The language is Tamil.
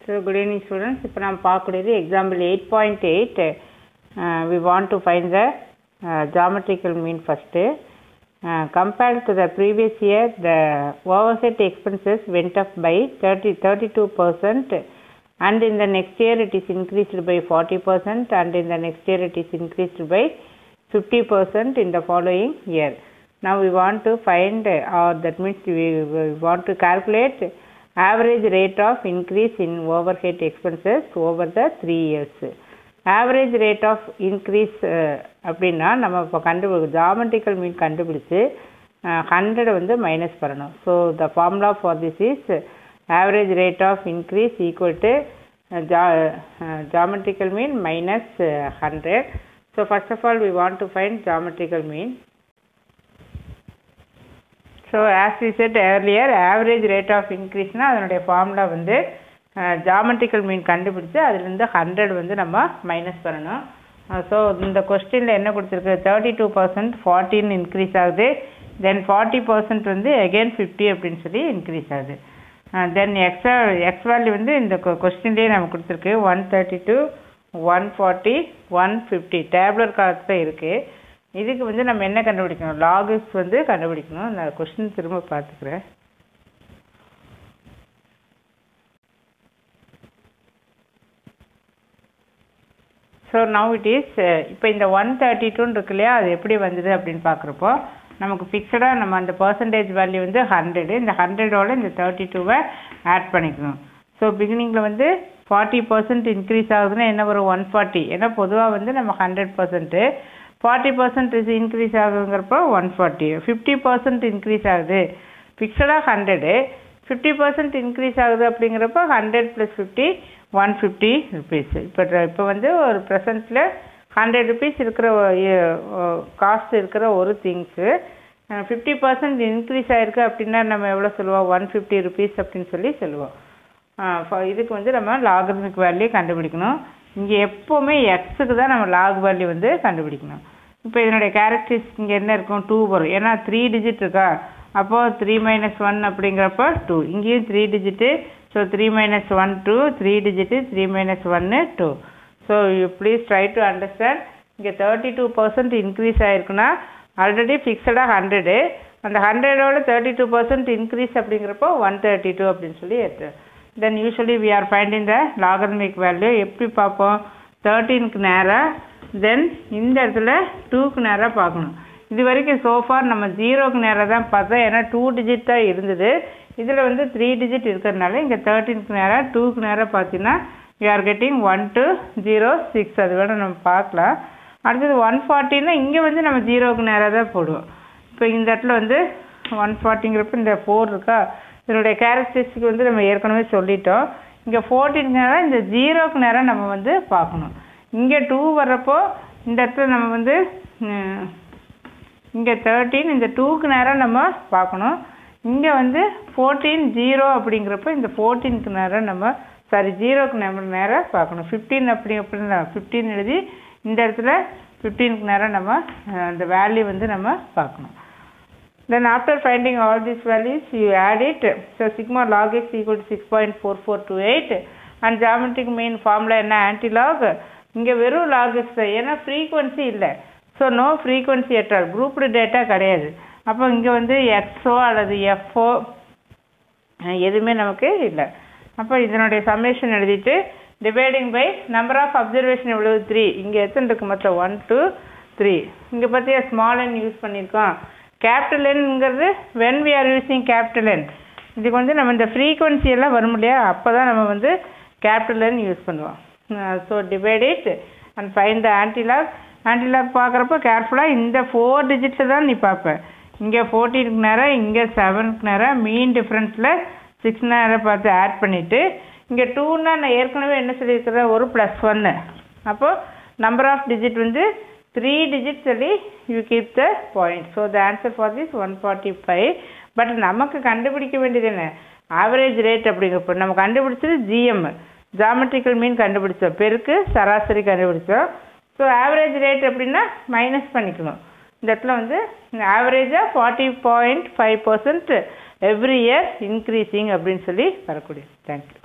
ஸோ குட் ஈவினிங் ஸ்டூடெண்ட்ஸ் இப்போ நம்ம பார்க்கக்கூடியது example eight point eight we want to find the geometrical mean first compared to the previous year the overhead expenses went up by 30 32 percent and in the next year it is increased by 40 percent and in the next year it is increased by 50 percent in the following year now we want to find uh, or that means we, we want to calculate average rate of increase in overhead expenses over the three years average rate of increase அப்படின்னா நம்ம இப்போ கண்டுபிடி ஜாமெட்ரிக்கல் மீன் கண்டுபிடிச்சு ஹண்ட்ரட் வந்து மைனஸ் பண்ணணும் so the formula for this is average rate of increase equal to ஜா geometrical mean minus hundred so first of all we want to find geometrical mean so as we said earlier average rate of இன்க்ரீஸ்னால் அதனுடைய ஃபார்முலா வந்து ஜாமெட்ரிக்கல் மீன் கண்டுபிடிச்சு அதுலேருந்து ஹண்ட்ரட் வந்து நம்ம மைனஸ் பண்ணணும் ஸோ இந்த கொஸ்டினில் என்ன கொடுத்துருக்கு தேர்ட்டி டூ பர்சன்ட் ஃபார்ட்டின் இன்க்ரீஸ் ஆகுது தென் ஃபார்ட்டி பர்சன்ட் வந்து அகெயின் ஃபிஃப்டி அப்படின்னு சொல்லி இன்க்ரீஸ் ஆகுது தென் எக்ஸ்ட்ரா எக்ஸ் வேல்யூ வந்து இந்த கொஸ்டின்லேயே நம்ம கொடுத்துருக்கு one thirty two one forty one fifty tabular காலத்தில் இருக்குது இதுக்கு வந்து நம்ம என்ன கண்டுபிடிக்கணும் லாகிஸ் வந்து கண்டுபிடிக்கணும் நான் கொஸ்டின் திரும்ப பார்த்துக்கிறேன் ஸோ நவ் இட் இஸ் இப்போ இந்த ஒன் தேர்ட்டி டூன்னு இருக்கு இல்லையா அது எப்படி வந்தது அப்படின்னு பார்க்குறப்போ நமக்கு ஃபிக்ஸடாக நம்ம அந்த பர்சன்டேஜ் வேல்யூ வந்து ஹண்ட்ரடு இந்த ஹண்ட்ரடோட இந்த தேர்ட்டி டூவை ஆட் பண்ணிக்கணும் ஸோ பிகினிங்கில் வந்து ஃபார்ட்டி பர்சன்ட் இன்க்ரீஸ் ஆகுதுன்னா என்ன வரும் ஒன் ஃபார்ட்டி ஏன்னா பொதுவாக வந்து நம்ம hundred percent forty percent increase ஆகுங்கிறப்போ one forty fifty percent increase ஆகுது ஃபிக்ஸடாக ஹண்ட்ரடு ஃபிஃப்டி பர்சன்ட் இன்க்ரீஸ் ஆகுது அப்படிங்கிறப்போ hundred plus fifty one fifty rupees இப்போ இப்போ வந்து ஒரு ப்ரெசண்ட்டில் ஹண்ட்ரட் ருபீஸ் இருக்கிற காஸ்ட் இருக்கிற ஒரு திங்ஸு ஃபிஃப்டி பர்சன்ட் இன்க்ரீஸ் ஆகிருக்கு அப்படின்னா நம்ம எவ்வளோ சொல்லுவோம் ஒன் ஃபிஃப்டி ருபீஸ் அப்படின்னு சொல்லி சொல்லுவோம் இதுக்கு வந்து நம்ம லாகரித்மிக் வேல்யூ கண்டுபிடிக்கணும் இங்கே எப்போவுமே எக்ஸுக்கு தான் நம்ம லாக் வேல்யூ வந்து கண்டுபிடிக்கணும் இப்போ இதனுடைய கேரக்டரிஸ்டிக் இங்கே என்ன இருக்கும் டூ வரும் ஏன்னா த்ரீ டிஜிட் இருக்கா அப்போது த்ரீ மைனஸ் ஒன் அப்படிங்கிறப்ப டூ இங்கேயும் three digit so three minus one two three digit three minus ஒன்று two so you please try to understand இங்கே தேர்ட்டி டூ பர்சன்ட் இன்க்ரீஸ் ஆகிருக்குன்னா ஆல்ரெடி ஃபிக்ஸடாக ஹண்ட்ரடு அந்த ஹண்ட்ரடோட தேர்ட்டி டூ பர்சன்ட் இன்க்ரீஸ் அப்படிங்கிறப்போ ஒன் தேர்ட்டி டூ அப்படின்னு சொல்லி எடுத்து then usually we are finding the logarithmic value எப்படி பார்ப்போம் தேர்ட்டீனுக்கு நேராக தென் இந்த இடத்துல டூக்கு நேராக பார்க்கணும் இது வரைக்கும் சோஃபார் நம்ம ஜீரோக்கு நேராக தான் பார்த்தோம் ஏன்னா டூ டிஜிட் தான் இருந்தது இதில் வந்து த்ரீ டிஜிட் இருக்கிறதுனால இங்கே தேர்ட்டீனுக்கு நேராக டூக்கு நேராக பார்த்தீங்கன்னா we are getting one two zero six அது வேணும் நம்ம பார்க்கலாம் அடுத்தது ஒன் ஃபார்ட்டின்னா இங்கே வந்து நம்ம ஜீரோவுக்கு நேராக தான் போடுவோம் இப்போ இந்த இடத்துல வந்து ஒன் ஃபார்ட்டிங்கிறப்ப இந்த ஃபோர் இருக்கா இதனுடைய கேரக்டரிஸ்டிக் வந்து நம்ம ஏற்கனவே சொல்லிட்டோம் இங்கே ஃபோர்டீனுக்கு நேரம் இந்த ஜீரோக்கு நேரம் நம்ம வந்து பார்க்கணும் இங்கே டூ வர்றப்போ இந்த இடத்துல நம்ம வந்து இங்கே தேர்ட்டீன் இந்த டூக்கு நேரம் நம்ம பார்க்கணும் இங்கே வந்து ஃபோர்டீன் ஜீரோ அப்படிங்கிறப்ப இந்த ஃபோர்டீனுக்கு நேரம் நம்ம சாரி ஜீரோக்கு நம்ம நேரம் பார்க்கணும் ஃபிஃப்டீன் அப்படி அப்படின்னா ஃபிஃப்டீன் எழுதி இந்த இடத்துல ஃபிஃப்டீனுக்கு நேரம் நம்ம அந்த வேல்யூ வந்து நம்ம பார்க்கணும் then after finding all these values you add it so sigma log x equal to 6.4428 and geometric mean formula என்ன antilog இங்கே வெறும் log x தான் ஏன்னா ஃப்ரீக்வன்சி இல்லை so no frequency at all grouped data கிடையாது அப்போ இங்கே வந்து எக்ஸோ அல்லது எஃப்ஓ எதுவுமே நமக்கு இல்லை அப்போ இதனுடைய சம்மேஷன் எழுதிட்டு dividing by number of observation எவ்வளவு த்ரீ இங்கே எத்தனை இருக்குது மொத்தம் ஒன் டூ த்ரீ இங்கே பார்த்தியா ஸ்மால் என் யூஸ் பண்ணியிருக்கோம் கேபிட்டல் என்ங்கிறது when we are using capital N இதுக்கு வந்து நம்ம இந்த ஃப்ரீக்வன்சி எல்லாம் வரும் இல்லையா அப்போ தான் நம்ம வந்து கேபிட்டல் என் யூஸ் பண்ணுவோம் so divide it and find the antilog antilog பார்க்குறப்போ கேர்ஃபுல்லாக இந்த ஃபோர் டிஜிட்ஸை தான் நீ பார்ப்ப இங்கே ஃபோர்டீனுக்கு நேரம் இங்கே செவனுக்கு நேரம் மீன் டிஃப்ரென்ஸில் சிக்ஸ் நேரம் பார்த்து ஆட் பண்ணிவிட்டு இங்கே டூன்னா நான் ஏற்கனவே என்ன சொல்லியிருக்கிறேன் ஒரு ப்ளஸ் ஒன்று அப்போது நம்பர் ஆஃப் டிஜிட் வந்து த்ரீ டிஜிட் சொல்லி you keep the point so the answer for this one forty five but நமக்கு கண்டுபிடிக்க வேண்டியது என்ன ஆவரேஜ் ரேட் அப்படிங்கிறப்போ நம்ம கண்டுபிடிச்சது ஜிஎம் ஜாமெட்ரிக்கல் மீன் கண்டுபிடிச்சோம் பெருக்கு சராசரி கண்டுபிடிச்சோம் ஸோ ஆவரேஜ் ரேட் அப்படின்னா மைனஸ் பண்ணிக்கணும் இந்த இடத்துல வந்து ஆவரேஜாக forty point five percent every year increasing அப்படின்னு சொல்லி வரக்கூடியது தேங்க்யூ